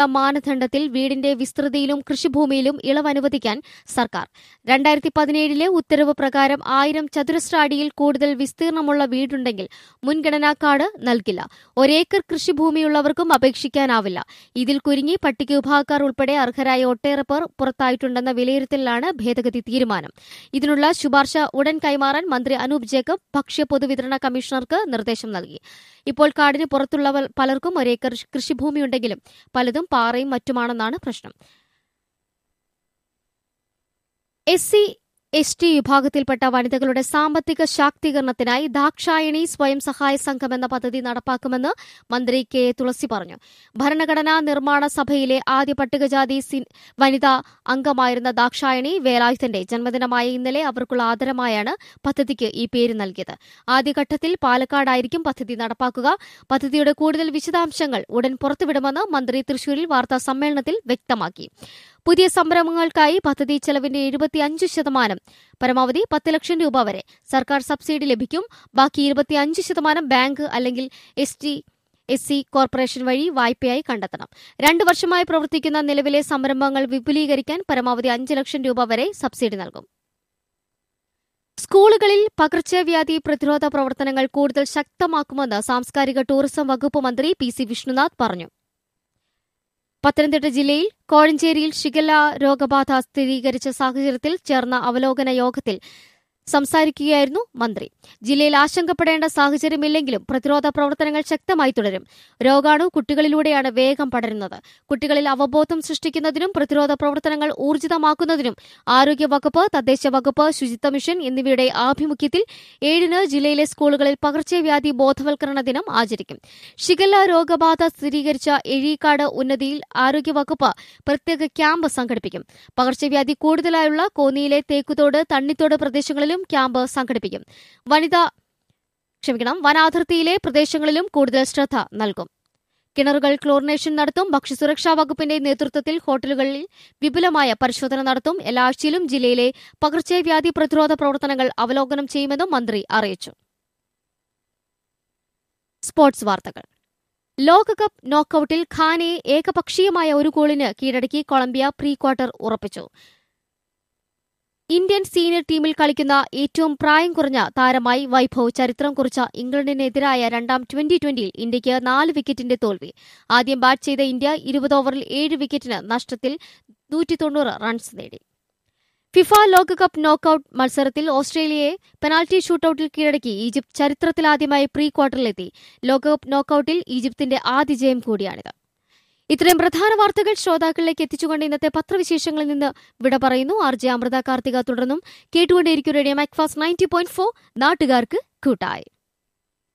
മാനദണ്ഡത്തിൽ വീടിന്റെ വിസ്തൃതിയിലും കൃഷിഭൂമിയിലും ഇളവ് അനുവദിക്കാൻ സർക്കാർ രണ്ടായിരത്തി പതിനേഴിലെ ഉത്തരവ് പ്രകാരം ആയിരം ചതുരശ്ര അടിയിൽ കൂടുതൽ വിസ്തീർണമുള്ള വീടുണ്ടെങ്കിൽ മുൻഗണനാ കാർഡ് നൽകില്ല ഒരേക്കർ കൃഷിഭൂമിയുള്ളവർക്കും അപേക്ഷിക്കാനാവില്ല ഇതിൽ കുരുങ്ങി പട്ടിക വിഭാഗക്കാർ ഉൾപ്പെടെ അർഹരായ ഒട്ടേറെ പേർ പുറത്തായിട്ടുണ്ടെന്ന വിലയിരുത്തലിലാണ് ഭേദഗതി തീരുമാനം ഇതിനുള്ള ശുപാർശ ഉടൻ കൈമാറാൻ മന്ത്രി അനൂപ് ജേക്കബ് ഭക്ഷ്യ പൊതുവിതരണ കമ്മീഷണർക്ക് നിർദ്ദേശം നൽകി ഇപ്പോൾ കാടിന് പുറത്തുള്ള പലർക്കും ഒരേക്കർ കൃഷിഭൂമിയുണ്ടെങ്കിലും പലതും പാറയും മറ്റുമാണെന്നാണ് പ്രശ്നം എസ് സി എസ് ടി വിഭാഗത്തിൽപ്പെട്ട വനിതകളുടെ സാമ്പത്തിക ശാക്തീകരണത്തിനായി ദാക്ഷായണി സ്വയം സഹായ സംഘം എന്ന പദ്ധതി നടപ്പാക്കുമെന്ന് മന്ത്രി കെ തുളസി പറഞ്ഞു ഭരണഘടനാ നിർമ്മാണ സഭയിലെ ആദ്യ പട്ടികജാതി വനിതാ അംഗമായിരുന്ന ദാക്ഷായണി വേലായുധന്റെ ജന്മദിനമായ ഇന്നലെ അവർക്കുള്ള ആദരമായാണ് പദ്ധതിക്ക് ഈ പേര് നൽകിയത് ആദ്യഘട്ടത്തിൽ പാലക്കാടായിരിക്കും പദ്ധതി നടപ്പാക്കുക പദ്ധതിയുടെ കൂടുതൽ വിശദാംശങ്ങൾ ഉടൻ പുറത്തുവിടുമെന്ന് മന്ത്രി തൃശൂരിൽ വാർത്താ സമ്മേളനത്തിൽ വ്യക്തമാക്കി പുതിയ സംരംഭങ്ങൾക്കായി പദ്ധതി ചെലവിന്റെ എഴുപത്തിയഞ്ച് ശതമാനം പരമാവധി പത്ത് ലക്ഷം രൂപ വരെ സർക്കാർ സബ്സിഡി ലഭിക്കും ബാക്കി ഇരുപത്തിയഞ്ച് ശതമാനം ബാങ്ക് അല്ലെങ്കിൽ S T S C corporation വഴി വായ്പയായി കണ്ടെത്തണം രണ്ടു വർഷമായി പ്രവർത്തിക്കുന്ന നിലവിലെ സംരംഭങ്ങൾ വിപുലീകരിക്കാൻ പരമാവധി അഞ്ച് ലക്ഷം രൂപ വരെ സബ്സിഡി നൽകും സ്കൂളുകളിൽ പകർച്ചവ്യാധി പ്രതിരോധ പ്രവർത്തനങ്ങൾ കൂടുതൽ ശക്തമാക്കുമെന്ന് സാംസ്കാരിക ടൂറിസം വകുപ്പ് മന്ത്രി പി സി വിഷ്ണുനാഥ് പറഞ്ഞു പത്തനംതിട്ട ജില്ലയിൽ കോഴഞ്ചേരിയിൽ ഷിഗല്ല രോഗബാധ സ്ഥിരീകരിച്ച സാഹചര്യത്തിൽ ചേർന്ന അവലോകന യോഗത്തിൽ സംസാരിക്കുകയായിരുന്നു മന്ത്രി ജില്ലയിൽ ആശങ്കപ്പെടേണ്ട സാഹചര്യമില്ലെങ്കിലും പ്രതിരോധ പ്രവർത്തനങ്ങൾ ശക്തമായി തുടരും രോഗാണു കുട്ടികളിലൂടെയാണ് വേഗം പടരുന്നത് കുട്ടികളിൽ അവബോധം സൃഷ്ടിക്കുന്നതിനും പ്രതിരോധ പ്രവർത്തനങ്ങൾ ഊർജിതമാക്കുന്നതിനും ആരോഗ്യവകുപ്പ് തദ്ദേശ വകുപ്പ് ശുചിത്വ മിഷൻ എന്നിവയുടെ ആഭിമുഖ്യത്തിൽ ഏഴിന് ജില്ലയിലെ സ്കൂളുകളിൽ പകർച്ചവ്യാധി ബോധവൽക്കരണ ദിനം ആചരിക്കും ഷിഗല്ല രോഗബാധ സ്ഥിരീകരിച്ച എഴീക്കാട് ഉന്നതിയിൽ ആരോഗ്യവകുപ്പ് പ്രത്യേക ക്യാമ്പ് സംഘടിപ്പിക്കും പകർച്ചവ്യാധി കൂടുതലായുള്ള കോന്നിയിലെ തേക്കുതോട് തണ്ണിത്തോട് പ്രദേശങ്ങളിലും ക്യാമ്പ് സംഘടിപ്പിക്കും വനിതാ ക്ഷമിക്കണം വനാതിർത്തിയിലെ പ്രദേശങ്ങളിലും കൂടുതൽ ശ്രദ്ധ നൽകും കിണറുകൾ ക്ലോറിനേഷൻ നടത്തും ഭക്ഷ്യസുരക്ഷാ വകുപ്പിന്റെ നേതൃത്വത്തിൽ ഹോട്ടലുകളിൽ വിപുലമായ പരിശോധന നടത്തും എല്ലാ ആഴ്ചയിലും ജില്ലയിലെ പകർച്ചവ്യാധി പ്രതിരോധ പ്രവർത്തനങ്ങൾ അവലോകനം ചെയ്യുമെന്നും മന്ത്രി അറിയിച്ചു സ്പോർട്സ് വാർത്തകൾ ലോകകപ്പ് നോക്കൌട്ടിൽ ഖാനെ ഏകപക്ഷീയമായ ഒരു ഗോളിന് കീഴടക്കി കൊളംബിയ പ്രീ ക്വാർട്ടർ ഉറപ്പിച്ചു ഇന്ത്യൻ സീനിയർ ടീമിൽ കളിക്കുന്ന ഏറ്റവും പ്രായം കുറഞ്ഞ താരമായി വൈഭവ് ചരിത്രം കുറിച്ച ഇംഗ്ലണ്ടിനെതിരായ രണ്ടാം ട്വന്റി ട്വന്റിയിൽ ഇന്ത്യയ്ക്ക് നാല് വിക്കറ്റിന്റെ തോൽവി ആദ്യം ബാറ്റ് ചെയ്ത ഇന്ത്യ ഇരുപത് ഓവറിൽ ഏഴ് വിക്കറ്റിന് നഷ്ടത്തിൽ നൂറ്റി തൊണ്ണൂറ് റൺസ് നേടി ഫിഫ ലോകകപ്പ് നോക്കൌട്ട് മത്സരത്തിൽ ഓസ്ട്രേലിയയെ പെനാൽറ്റി ഷൂട്ടൌട്ടിൽ കീഴടക്കി ഈജിപ്ത് ചരിത്രത്തിലാദ്യമായി പ്രീ ക്വാർട്ടറിലെത്തി ലോകകപ്പ് നോക്കൌട്ടിൽ ഈജിപ്തിന്റെ ആദ്യ ജയം കൂടിയാണിത് ഇത്രയും പ്രധാന വാർത്തകൾ ശ്രോതാക്കളിലേക്ക് എത്തിച്ചുകൊണ്ട് ഇന്നത്തെ പത്രവിശേഷങ്ങളിൽ നിന്ന് വിട പറയുന്നു ആർ ജെ അമൃത കാർത്തിക തുടർന്നും കേട്ടുകൊണ്ടേയിരിക്കും radio Macfast ninety point four നാട്ടുകാർക്ക് കൂട്ടായി